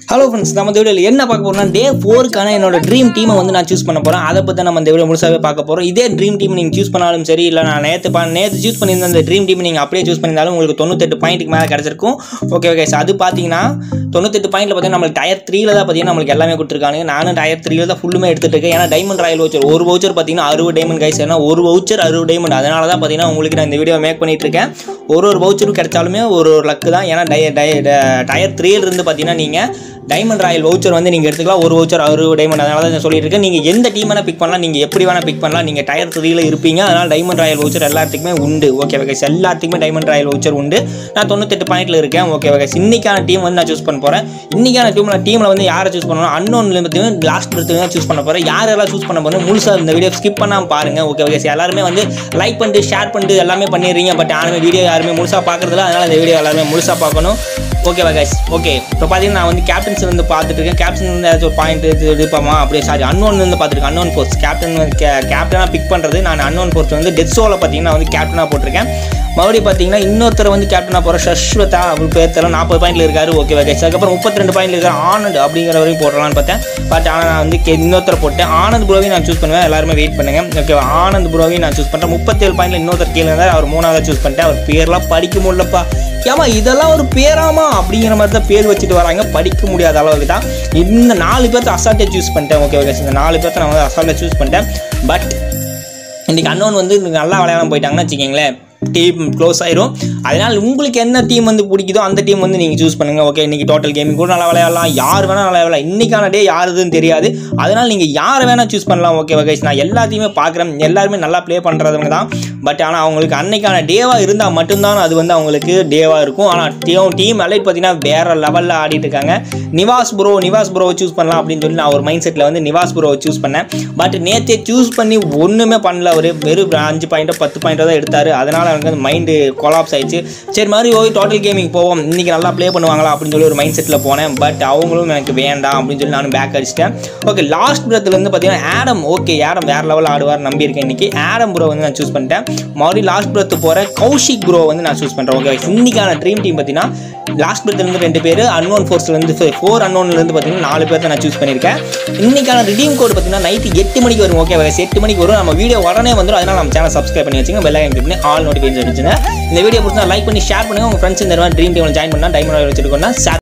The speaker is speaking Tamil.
ஹலோ ஃப்ரெண்ட்ஸ் நம்ம இந்த வீடியோவில் என்ன பார்க்க போறோம்னா டே ஃபோருக்கான என்னோட ட்ரீம் டீமை வந்து நான் சூஸ் பண்ண போகிறேன் அதை பற்றி நம்ம இந்த வீடியோ முழுசாவே பார்க்க போகிறோம் இதே ட்ரீம் டீம் நீங்கள் சூஸ் பண்ணாலும் சரி இல்லை நான் நேற்று பா நேற்று சூஸ் பண்ணியிருந்த அந்த ட்ரீம் டீம் நீங்கள் அப்படியே சூஸ் பண்ணியிருந்தாலும் உங்களுக்கு தொண்ணூத்தெட்டு பாயிண்ட்டுக்கு மேலே கிடச்சிருக்கும் ஓகே ஓகே சார் அது பார்த்தீங்கன்னா தொண்ணூத்தெட்டு பாயிண்ட்ல பார்த்தீங்கன்னா நம்மளுக்கு டயர் த்ரீல தான் பார்த்தீங்கன்னா நம்மளுக்கு எல்லாமே கொடுத்துருக்காங்க நானும் டயர் த்ரீல தான் ஃபுல்லுமே எடுத்துட்டு இருக்கேன் ஏன்னா டைமண்ட் ராயல் வவுச்சர் ஒரு வவுச்சர் பார்த்தீங்கன்னா அறுபது டைமண்ட் கைஸ் ஏன்னா ஒரு வவுச்சர் அறுபது டைமண்ட் அதனால தான் பார்த்தீங்கன்னா உங்களுக்கு நான் இந்த வீடியோ மேக் பண்ணிட்டு இருக்கேன் ஒரு ஒரு வவுச்சரும் கிடைச்சாலுமே ஒரு ஒரு லக்கு தான் ஏன்னா டய டய டயர் த்ரீல இருந்து பார்த்தீங்கன்னா நீங்கள் டைமண்ட் ராயல் வவுச்சர் வந்து நீங்கள் எடுத்துக்கலாம் ஒரு வவுச்சர் அறுபது டைமண்ட் அதனால தான் நான் சொல்லிட்டு இருக்கேன் நீங்கள் எந்த டீம் வேணால் பிக் பண்ணலாம் நீங்கள் எப்படி வேணால் பிக் பண்ணலாம் நீங்கள் டயர் த்ரீல இருப்பீங்க அதனால் டைமண்ட் ராயல் வவுச்சர் எல்லாத்துக்குமே உண்டு ஓகே ஓகே எல்லாத்துக்குமே டைமண்ட் ராயல் வவுச்சர் உண்டு நான் தொண்ணூத்தெட்டு பாயிண்ட்ல இருக்கேன் ஓகே ஓகே இன்னைக்கான டீம் வந்து நான் சூஸ் பண்ண போகிறேன் இன்னைக்கான டீம் நான் டீமில் வந்து யாரை சூஸ் பண்ணணும் அன்னோன்ல பார்த்தீங்கன்னா லாஸ்ட் பர்த்து தான் சூஸ் பண்ண போகிறேன் யாரெல்லாம் சூஸ் பண்ண போகிறேன் முழுசாக இந்த வீடியோ ஸ்கிப் பண்ணாமல் பாருங்க ஓகே ஓகே எல்லாருமே வந்து லைக் பண்ணிட்டு ஷேர் பண்ணிட்டு எல்லாமே பண்ணிடுறீங்க பட் யாருமே வீடியோ யாருமே முழுசாக பார்க்குறதில்ல அதனால் இந்த வீடியோ எல்லாருமே முழுசாக பார்க்கணும் ஓகேவா கைஸ் ஓகே இப்போ பார்த்தீங்கன்னா நான் வந்து கேப்டன்ஸ் வந்து பார்த்துட்டு இருக்கேன் கேப்டன் வந்து ஏதாச்சும் ஒரு பாயிண்ட் இது எடுப்பாமா அப்படியே சாரி அன்னோன் வந்து பார்த்துருக்கேன் அன்னோன் ஃபோர்ஸ் கேப்டன் கேப்டனாக பிக் பண்ணுறது நான் அன்னோன் ஃபோர்ஸ் வந்து டெத் ஷோவில் பார்த்தீங்கன்னா வந்து கேப்டனாக போட்டிருக்கேன் மறுபடியும் பார்த்தீங்கன்னா இன்னொருத்தர் வந்து கேப்டனாக போகிற சஷ்வதா அவர் பேர் தெரியல நாற்பது பாயிண்ட்ல இருக்காரு ஓகே கைஸ் அதுக்கப்புறம் முப்பத்தி ரெண்டு பாயிண்ட்ல இருக்காரு ஆனந்த் அப்படிங்கிற வரையும் போடலாம்னு பார்த்தேன் பட் ஆனால் நான் வந்து கே- இன்னொருத்தரை போட்டேன் ஆனந்த் ப்ரோவையும் நான் சூஸ் பண்ணுவேன் எல்லாருமே வெயிட் பண்ணுங்க ஓகே ஆனந்த் ப்ரோவையும் நான் சூஸ் பண்ணுறேன் முப்பத்தேழு பாயிண்ட்ல இன்னொருத்தர் கீழே இருந்தார் அவர் மூணாவது சூஸ் பண்ணிட்டேன் அவர் பேர்லாம் படிக்க முடியலப்பா ஏமா இதெல்லாம் ஒரு பேராமா அப்படிங்கிற மாதிரி தான் பேர் வச்சுட்டு வராங்க படிக்க முடியாத அளவுக்கு தான் இந்த நாலு பேர்த்த அசால்ட்டை சூஸ் பண்ணிட்டேன் ஓகே ஓகே இந்த நாலு பேர்த்த நான் வந்து அசால்ட்டை சூஸ் பண்ணிட்டேன் பட் இன்னைக்கு அன்னோன் வந்து நல்லா விளையாடாம போயிட்டாங்கன்னு வச்சுக்கிங்களேன் டீம் க்ளோஸ் ஆயிரும் அதனால் உங்களுக்கு என்ன டீம் வந்து பிடிக்குதோ அந்த டீம் வந்து நீங்கள் சூஸ் பண்ணுங்க ஓகே இன்னைக்கு டோட்டல் கேமிங் கூட நல்லா விளையாடலாம் யார் வேணால் நல்லா விளையாடலாம் இன்னைக்கான டே யாருதுன்னு தெரியாது அதனால் நீங்கள் யாரை வேணால் சூஸ் பண்ணலாம் ஓகே ஓகே நான் எல்லாத்தையுமே பார்க்குறேன் எல்லாருமே நல்லா ப்ளே பண்ணுறவங்க தான் பட் ஆனால் அவங்களுக்கு அன்னைக்கான டேவாக இருந்தால் மட்டும்தான் அது வந்து அவங்களுக்கு டேவாக இருக்கும் ஆனால் டீம் டீம் அலைட் பார்த்தீங்கன்னா வேற லெவலில் ஆடிட்டு இருக்காங்க நிவாஸ் ப்ரோ நிவாஸ் ப்ரோவை சூஸ் பண்ணலாம் அப்படின்னு சொல்லி நான் ஒரு மைண்ட் செட்டில் வந்து நிவாஸ் ப்ரோவை சூஸ் பண்ணேன் பட் நேற்றே சூஸ் பண்ணி ஒன்றுமே பண்ணல அவர் வெறும் அஞ்சு பாயிண்ட்டோ பத்து பாயிண்ட்டோ தான் எடுத்தார் அதனால் எனக்கு வந்து மைண்டு கொலாப்ஸ் ஆயிடுச்சு சரி மாதிரி போய் டோட்டல் கேமிங் போவோம் இன்னைக்கு நல்லா ப்ளே பண்ணுவாங்களா அப்படின்னு சொல்லி ஒரு மைண்ட் செட்டில் போனேன் பட் அவங்களும் எனக்கு வேண்டாம் அப்படின்னு சொல்லி நானும் பேக் அடிச்சிட்டேன் ஓகே லாஸ்ட் இருந்து பார்த்தீங்கன்னா ஆடம் ஓகே ஆடம் வேறு லெவலில் ஆடுவார் நம்பியிருக்கேன் இன்னைக்கு ஆடம் ப்ரோ வந்து நான் சூஸ் பண்ணிட்டேன் மறுபடியும் லாஸ்ட் பிரத் போகிற கௌஷிக் ப்ரோ வந்து நான் சூஸ் பண்ணுறேன் ஓகே இன்னைக்கான ட்ரீம் டீம் பார்த்தீங்கன்னா லாஸ்ட் இருந்து ரெண்டு பேர் அன்னோன் ஃபோர்ஸ்லேருந்து ஃபோர் அன்னோன்லேருந்து பார்த்தீங்கன்னா நாலு பேர் நான் சூஸ் பண்ணியிருக்கேன் இன்னைக்கான ரிடீம் கோட் பார்த்தீங்கன்னா நைட்டு எட்டு மணிக்கு வரும் ஓகே எட்டு மணிக்கு வரும் நம்ம வீடியோ உடனே வந்துடும் அதனால் நம்ம சேனல் சப்ஸ்கிரைப் பண்ணி வச்சுங்க பெல் ஐக்கன் பண்ணி ஆல் நோட்டிஃபிகேஷன் வச்சுங்க இந்த வீடியோ பிடிச்சா லைக் பண்ணி ஷேர் பண்ணுங்க உங்கள் ஃப்ரெண்ட்ஸ் இந்த மாதிரி ட்ரீம் டீமில் ஜாயின் பண்ணால் டைமண்ட் வச்சுருக்கோன்னா